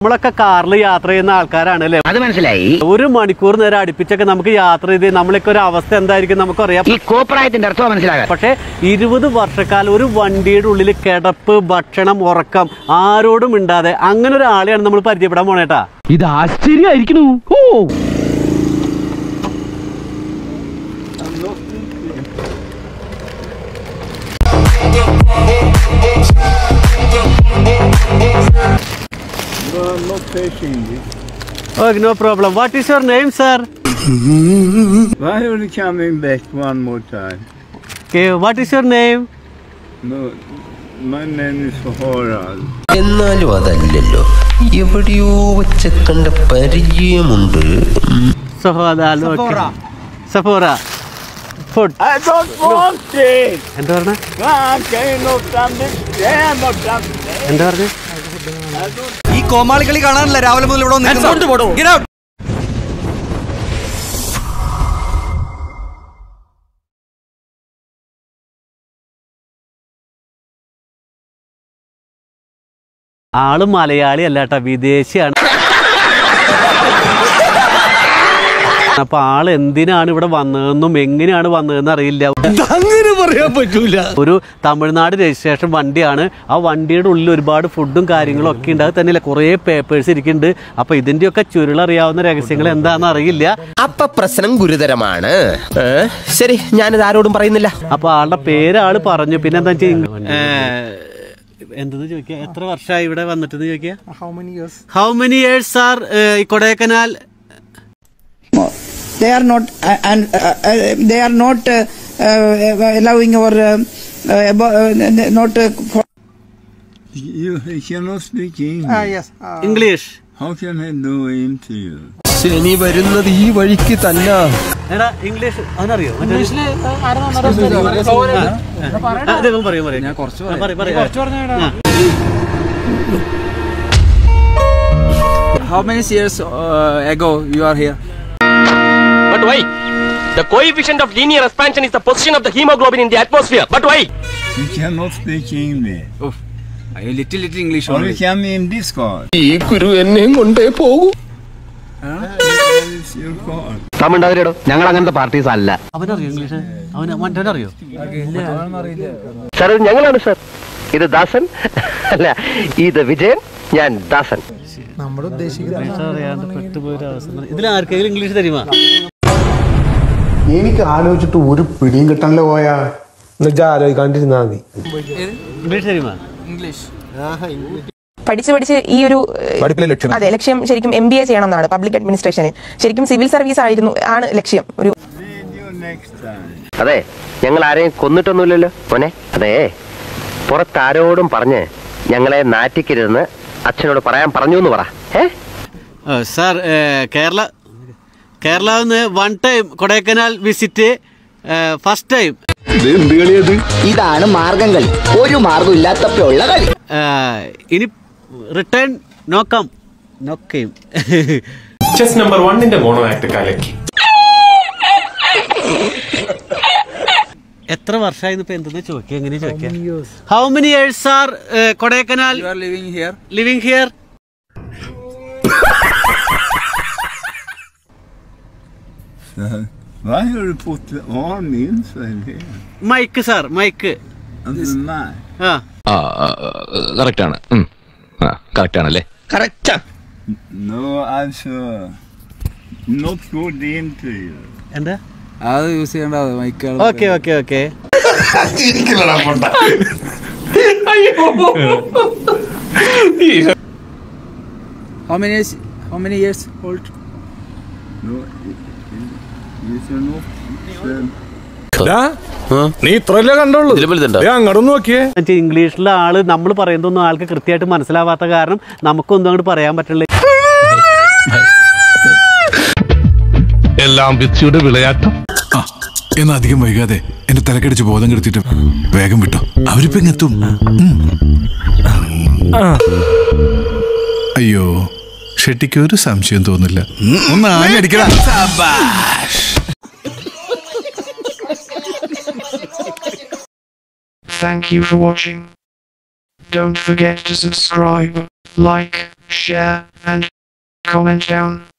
നമ്മളൊക്കെ കാറിൽ യാത്ര ചെയ്യുന്ന ആൾക്കാരാണ് അല്ലേ അത് മനസ്സിലായി ഒരു മണിക്കൂർ നേരം അടുപ്പിച്ചൊക്കെ നമുക്ക് യാത്ര ചെയ്ത് നമ്മളൊക്കെ ഒരു അവസ്ഥ എന്തായിരിക്കും നമുക്കറിയാം ഈ കോപ്രായത്തിന്റെ അർത്ഥം മനസ്സിലാകാൻ പക്ഷേ ഇരുപത് വർഷക്കാലം ഒരു വണ്ടിയുടെ ഉള്ളിൽ കിടപ്പ് ഭക്ഷണം ഉറക്കം ആരോടും മിണ്ടാതെ അങ്ങനെ ഒരാളെയാണ് നമ്മൾ പരിചയപ്പെടാൻ പോണേട്ടാ ഇത് ആശ്ചര്യമായിരിക്കണു ഓ No, I'm not taking this. Okay no problem what is your name sir Why are you coming back one more time? Okay what is your name No, my name is Horald. എന്നാലും അതല്ലല്ലോ എവിടെയോ വെച്ച കണ്ട പരിചയമുണ്ട് ഉം. സഹോദര സഫോറ food I don't want it! എന്താ പറഞ്ഞ Ah, can you not understand what I'm saying? എന്താ പറഞ്ഞു ഈ കോമാളി കളി കാണാനല്ല രാവിലെ മുതൽ ഇവിടെ വന്നിരിക്കുന്നത്. Get out. ആള് മലയാളി അല്ല കേട്ടോ വിദേശിയാണ് അപ്പൊ ആള് എന്തിനാണ് ഇവിടെ വന്നതെന്നും എങ്ങനെയാണ് വന്നതെന്ന് അറിയില്ല അങ്ങനെ പറയാൻ പറ്റൂല ഒരു തമിഴ്നാട് രജിസ്ട്രേഷൻ വണ്ടിയാണ് ആ വണ്ടിയുടെ ഉള്ളിൽ ഒരുപാട് ഫുഡും കാര്യങ്ങളും ഒക്കെ ഉണ്ട് അത് തന്നെയല്ല കുറേ പേപ്പേഴ്സ് ഇരിക്കുന്നുണ്ട് അപ്പൊ ഇതിന്റെയൊക്കെ ചുരുളറിയാവുന്ന രഹസ്യങ്ങൾ എന്താണെന്ന് അറിയില്ല അപ്പൊ പ്രശ്നം ഗുരുതരമാണ് ഏ? ശരി ഞാനിത് ആരോടും പറയുന്നില്ല അപ്പൊ ആളുടെ പേര് ആള് പറഞ്ഞു പിന്നെ എന്താ വെച്ചാൽ എന്തെന്ന് ചോദിക്കുക എത്ര വർഷമായി ഇവിടെ വന്നിട്ടെന്ന് ചോദിക്കുക how many years how many years are Kodaikanal they are not uh, and uh, uh, they are not uh, uh, allowing or uh, uh, abo- uh, not uh, for You, you cannot speak English. yes English How can I do interview? ശനി വരുന്നത് ഈ വഴിക്ക് തന്നെ എടാ English അവനറിയോ പറയൂ പറയൂ ഞാൻ കുറച്ച് How many years uh, ago you are here? But why? The coefficient of linear expansion is the position of the hemoglobin in the atmosphere. But why? You cannot speak English. Oh, I little little English Or you only. come in Discord. ഈ ഗുരു എന്നെയും കൊണ്ടേ പോകും Where is your call? തമിഴ്നാട്ടിലോ ഞങ്ങൾ അങ്ങനത്തെ parties അല്ല അവനറിയോ English അവന് മറ്റവനറിയോ sir ഇത് ഞങ്ങളാണ് സാർ ഇത് ദാസൻ അല്ല ഇത് വിജയൻ ഞാൻ ദാസൻ ഇംഗ്ലീഷ് അറിയാണ്ട് പെട്ടുപോയൊരു അവസ്ഥ ഇതിൽ ആർക്കെങ്കിലും ഇംഗ്ലീഷ് തരുമാ എനിക്ക് ആലോചിച്ചിട്ട് ഒരു പിടിയും കിട്ടാനല്ലോ പോയാ ആലോചിക്കാണ്ടിരുന്നാ മതി ഇംഗ്ലീഷ് തരുമാ English. പഠിച്ച് പഠിച്ച് ഈ ഒരു ഏഹ്, പഠിപ്പിലെ ലക്ഷ്യം അതെ ലക്ഷ്യം ശരിക്കും എം ബി എ ചെയ്യണം എന്നാണ് പബ്ലിക് അഡ്മിനിസ്ട്രേഷന് ശരിക്കും സിവിൽ സർവീസ് ആയിരുന്നു ആണ് ലക്ഷ്യം ഒരു Read you next time. അതെ ഞങ്ങൾ ആരെയും കൊന്നിട്ടൊന്നുമില്ലല്ലോ മോനെ അതെ പുറത്താരോടും പറഞ്ഞ് ഞങ്ങളെ നാറ്റിക്കരുതെന്ന് അച്ഛനോട് പറയാൻ പറഞ്ഞു എന്ന് പറ ഏ sir Kerala Kerala one time Kodaikanal visit first time ഇതാണ് മാർഗം കളി ഒരു മാർഗം ഇല്ലാത്തപ്പോഴുള്ള കളി ഇനി റിട്ടേൺ നോക്കാം നോക്കാം Chess number one in the mono act കലക്കി എത്ര വർഷമായി ഇപ്പൊ എന്തെന്ന് ചോദിക്കുക എങ്ങനെ ചോദിക്കുക how many years are Kodaikanal You are living here. Living here So, why you put the arm inside here? Mike sir mike Of the man. ആ correct ആണ് കറക്റ്റ് ആണല്ലേ No, I'm sure. Not good interview. എന്താ അത് use ചെയ്യേണ്ട mike okay okay okay How many years? How many years old? No, it, it, you should not say നീ ഇത്രല്ലേ കണ്ടുള്ളൂ അങ്ങോട്ടൊന്ന് നോക്കിയേ ഇംഗ്ലീഷിലെ ആള് നമ്മൾ പറയുന്നതൊന്നും ആൾക്ക് കൃത്യമായിട്ട് മനസ്സിലാവാത്ത കാരണം നമുക്കൊന്നും അങ്ങോട്ട് പറയാൻ പറ്റില്ല എല്ലാം വിധിയുടെ വിളയാട്ടം എന്നാ അധികം വൈകാതെ എന്റെ തലക്കടിച്ച് ബോധം കെടുത്തിട്ട് വേഗം വിട്ടോ അവരിപ്പോ ഇങ്ങെത്തും ഉം. അയ്യോ ഷെട്ടിക്ക് ഒരു സംശയം തോന്നില്ല ഉം, ഒന്ന് ആഞ്ഞടിക്കണം Thank you for watching. Don't forget to subscribe, like, share, and comment down.